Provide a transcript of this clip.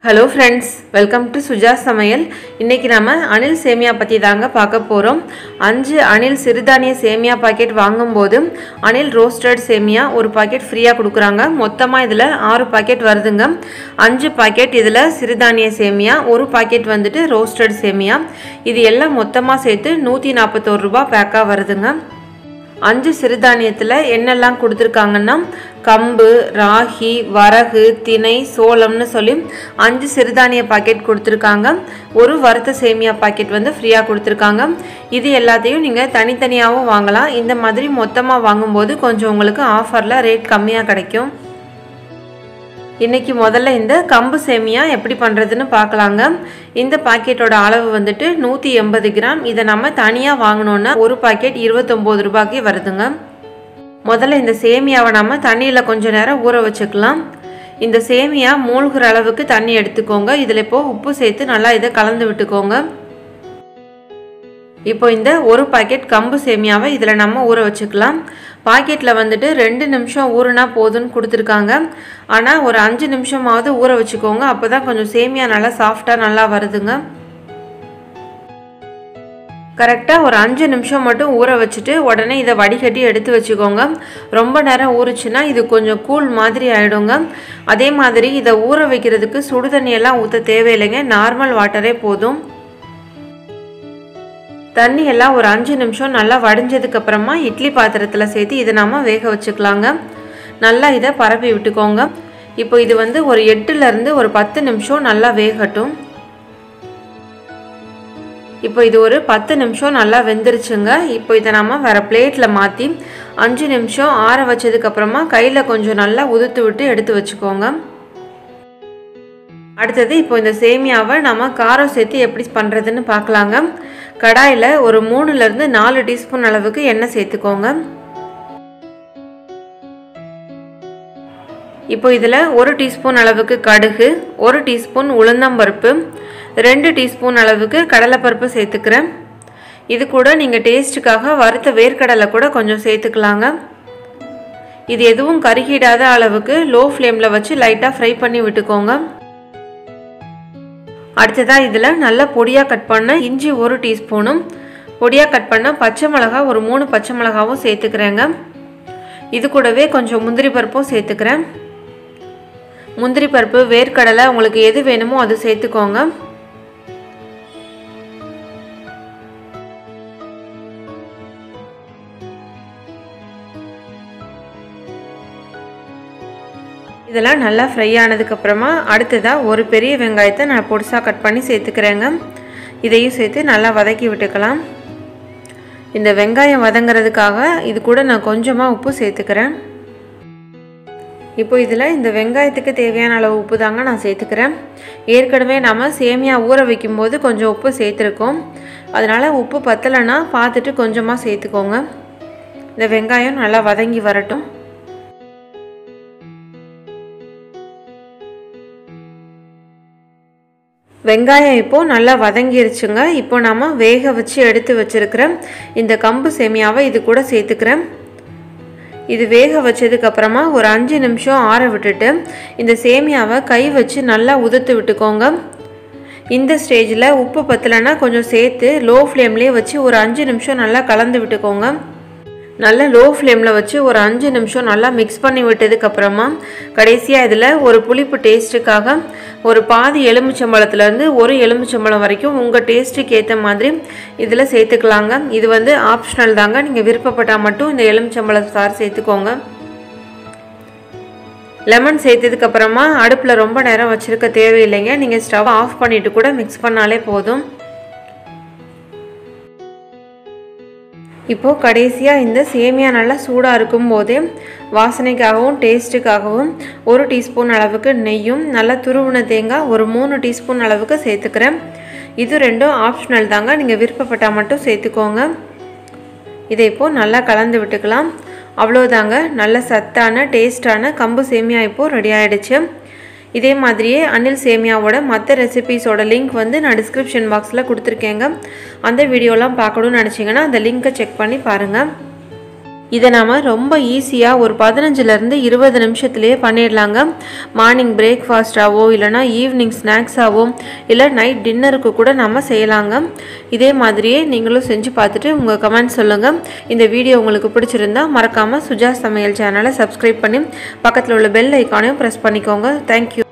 hello friends welcome to Suja சமையல் இன்றைக்கி நம்ம அணில் சேமியா பற்றி தாங்க பார்க்க போகிறோம் அஞ்சு அணில் சிறுதானிய சேமியா பாக்கெட் வாங்கும்போது அணில் ரோஸ்டட் சேமியா ஒரு பாக்கெட் ஃப்ரீயாக கொடுக்குறாங்க மொத்தமாக இதில் ஆறு பாக்கெட் வருதுங்க அஞ்சு பாக்கெட் இதில் சிறுதானிய சேமியா ஒரு பாக்கெட் வந்துட்டு ரோஸ்டட் சேமியா இது எல்லாம் மொத்தமாக சேர்த்து நூற்றி நாற்பத்தோரு ரூபா பேக்காக வருதுங்க அஞ்சு சிறுதானியத்தில் என்னெல்லாம் கொடுத்துருக்காங்கன்னா கம்பு ராகி வரகு திணை சோளம்னு சொல்லி அஞ்சு சிறுதானிய பாக்கெட் கொடுத்துருக்காங்க ஒரு வறுத்த சேமியா பாக்கெட் வந்து ஃப்ரீயாக கொடுத்துருக்காங்க இது எல்லாத்தையும் நீங்கள் தனித்தனியாகவும் வாங்கலாம் இந்த மாதிரி மொத்தமாக வாங்கும்போது கொஞ்சம் உங்களுக்கு ஆஃபரில் ரேட் கம்மியாக கிடைக்கும் இன்றைக்கி முதல்ல இந்த கம்பு சேமியா எப்படி பண்ணுறதுன்னு பார்க்கலாங்க இந்த பாக்கெட்டோட அளவு வந்துட்டு நூற்றி எண்பது கிராம் இதை நம்ம தனியாக வாங்கினோன்னா ஒரு பாக்கெட் இருபத்தொம்போது ரூபாய்க்கு வருதுங்க முதல்ல இந்த சேமியாவை நம்ம தண்ணியில் கொஞ்சம் நேரம் ஊற வச்சுக்கலாம் இந்த சேமியா மூழ்கிற அளவுக்கு தண்ணி எடுத்துக்கோங்க இதில் இப்போது உப்பு சேர்த்து நல்லா இதை கலந்து விட்டுக்கோங்க இப்போ இந்த ஒரு பாக்கெட் கம்பு சேமியாவை இதில் நம்ம ஊற வச்சுக்கலாம் பாக்கெட்டில் வந்துட்டு ரெண்டு நிமிஷம் ஊறுனா போதும்னு கொடுத்துருக்காங்க ஆனால் ஒரு அஞ்சு நிமிஷமாவது ஊற வச்சுக்கோங்க அப்போ தான் கொஞ்சம் சேமியா நல்லா சாஃப்டாக நல்லா வருதுங்க கரெக்டாக ஒரு அஞ்சு நிமிஷம் மட்டும் ஊற வச்சுட்டு உடனே இதை வடிகட்டி எடுத்து வச்சுக்கோங்க ரொம்ப நேரம் ஊறுச்சுன்னா இது கொஞ்சம் கூழ் மாதிரி ஆகிடுங்க அதே மாதிரி இதை ஊற வைக்கிறதுக்கு சுடு தண்ணியெல்லாம் ஊற்ற தேவையில்லைங்க நார்மல் வாட்டரே போதும் தண்ணி எல்லாம் ஒரு அஞ்சு நிமிஷம் நல்லா வடிஞ்சதுக்கு அப்புறமா இட்லி பாத்திரத்தில் சேர்த்து இதை நாம வேக வச்சுக்கலாங்க நல்லா இதை பரப்பி விட்டுக்கோங்க இப்போ இது வந்து ஒரு எட்டுலேருந்து ஒரு பத்து நிமிஷம் நல்லா வேகட்டும் இப்போ இது ஒரு பத்து நிமிஷம் நல்லா வெந்துருச்சுங்க இப்போ இதை நம்ம வேறு பிளேட்டில் மாற்றி அஞ்சு நிமிஷம் ஆற வச்சதுக்கப்புறமா கையில் கொஞ்சம் நல்லா உதுத்து விட்டு எடுத்து வச்சுக்கோங்க அடுத்தது இப்போ இந்த சேமியாவை நம்ம காரம் சேர்த்து எப்படி பண்ணுறதுன்னு பார்க்கலாங்க கடாயில் ஒரு மூணுலேருந்து நாலு டீஸ்பூன் அளவுக்கு எண்ணெய் சேர்த்துக்கோங்க இப்போ இதில் ஒரு டீஸ்பூன் அளவுக்கு கடுகு ஒரு டீஸ்பூன் உளுந்தம்பருப்பு ரெண்டு டீஸ்பூன் அளவுக்கு கடலைப்பருப்பு சேர்த்துக்கிறேன் இது கூட நீங்கள் டேஸ்ட்டுக்காக வறுத்த வேர்க்கடலை கூட கொஞ்சம் சேர்த்துக்கலாங்க இது எதுவும் கருகிடாத அளவுக்கு லோ ஃப்ளேமில் வச்சு லைட்டாக ஃப்ரை பண்ணி விட்டுக்கோங்க அடுத்ததாக இதில் நல்லா பொடியாக கட் பண்ண இஞ்சி ஒரு டீஸ்பூனும் பொடியாக கட் பண்ண பச்சை மிளகா ஒரு மூணு பச்சை மிளகாவும் சேர்த்துக்கிறேங்க இது கூடவே கொஞ்சம் முந்திரி பருப்பும் சேர்த்துக்கிறேன் முந்திரி பருப்பு வேர்க்கடலை உங்களுக்கு எது வேணுமோ அது சேர்த்துக்கோங்க இதெல்லாம் நல்லா ஃப்ரை ஆனதுக்கப்புறமா அடுத்ததாக ஒரு பெரிய வெங்காயத்தை நான் பொடிசாக கட் பண்ணி சேர்த்துக்கிறேங்க இதையும் சேர்த்து நல்லா வதக்கி விட்டுக்கலாம் இந்த வெங்காயம் வதங்கிறதுக்காக இது கூட நான் கொஞ்சமாக உப்பு சேர்த்துக்கிறேன் இப்போ இதில் இந்த வெங்காயத்துக்கு தேவையான அளவு உப்பு தாங்க நான் சேர்த்துக்கிறேன் ஏற்கனவே நம்ம சேமியா ஊற வைக்கும்போது கொஞ்சம் உப்பு சேர்த்துருக்கோம் அதனால் உப்பு பத்தலைன்னா பார்த்துட்டு கொஞ்சமாக சேர்த்துக்கோங்க இந்த வெங்காயம் நல்லா வதங்கி வரட்டும் வெங்காயம் இப்போது நல்லா வதங்கிருச்சுங்க இப்போ நாம் வேக வச்சு எடுத்து வச்சுருக்கிற இந்த கம்பு சேமியாவை இது கூட சேர்த்துக்கிறேன் இது வேக வச்சதுக்கப்புறமா ஒரு அஞ்சு நிமிஷம் ஆற விட்டுட்டு இந்த சேமியாவை கை வச்சு நல்லா உதுத்து விட்டுக்கோங்க இந்த ஸ்டேஜில் உப்பு பத்தலைன்னா கொஞ்சம் சேர்த்து லோ ஃப்ளேம்லேயே வச்சு ஒரு அஞ்சு நிமிஷம் நல்லா கலந்து விட்டுக்கோங்க நல்லா லோ ஃப்ளேமில் வச்சு ஒரு அஞ்சு நிமிஷம் நல்லா மிக்ஸ் பண்ணி விட்டதுக்கப்புறமா கடைசியாக இதில் ஒரு புளிப்பு டேஸ்ட்டுக்காக ஒரு பாதி எலுமிச்சம்பழத்துலேருந்து ஒரு எலுமிச்சம்பழம் வரைக்கும் உங்கள் டேஸ்ட்டுக்கு ஏற்ற மாதிரி இதில் சேர்த்துக்கலாங்க இது வந்து ஆப்ஷனல் தாங்க நீங்கள் விருப்பப்பட்டால் மட்டும் இந்த எலுமிச்சம்பழம் சாறு சேர்த்துக்கோங்க லெமன் சேர்த்ததுக்கப்புறமா அடுப்பில் ரொம்ப நேரம் வச்சுருக்க தேவையில்லைங்க நீங்கள் ஸ்டவ் ஆஃப் பண்ணிவிட்டு கூட மிக்ஸ் பண்ணாலே போதும் இப்போது கடைசியாக இந்த சேமியா நல்லா சூடாக இருக்கும் போதே வாசனைக்காகவும் டேஸ்ட்டுக்காகவும் ஒரு டீஸ்பூன் அளவுக்கு நெய்யும் நல்லா துருவின தேங்காய் ஒரு மூணு டீஸ்பூன் அளவுக்கு சேர்த்துக்கிறேன் இது ரெண்டும் ஆப்ஷனல் தாங்க நீங்கள் விருப்பப்பட்டால் மட்டும் சேர்த்துக்கோங்க இதை இப்போது நல்லா கலந்து விட்டுக்கலாம் அவ்வளோதாங்க நல்ல சத்தான டேஸ்டான கம்பு சேமியா இப்போது ரெடி ஆகிடுச்சு இதே மாதிரியே அனில் சேமியாவோட மற்ற ரெசிபீஸோட லிங்க் வந்து நான் டிஸ்கிரிப்ஷன் பாக்ஸில் கொடுத்துருக்கேங்க அந்த வீடியோலாம் பார்க்கணும்னு நினச்சிங்கன்னா அந்த லிங்க்கை செக் பண்ணி பாருங்கள் இதை நாம் ரொம்ப ஈஸியாக ஒரு பதினஞ்சுலேருந்து இருபது நிமிஷத்துலேயே பண்ணிடலாங்க மார்னிங் பிரேக்ஃபாஸ்ட்டாவோ இல்லைனா ஈவினிங் ஸ்நாக்ஸாவோ இல்லை நைட் டின்னருக்கு கூட நம்ம செய்யலாங்க இதே மாதிரியே நீங்களும் செஞ்சு பார்த்துட்டு உங்கள் கமெண்ட் சொல்லுங்கள் இந்த வீடியோ உங்களுக்கு பிடிச்சிருந்தா மறக்காமல் சுஜா சமையல் சேனலை சப்ஸ்கிரைப் பண்ணி பக்கத்தில் உள்ள பெல் ஐக்கானையும் ப்ரெஸ் பண்ணிக்கோங்க தேங்க்யூ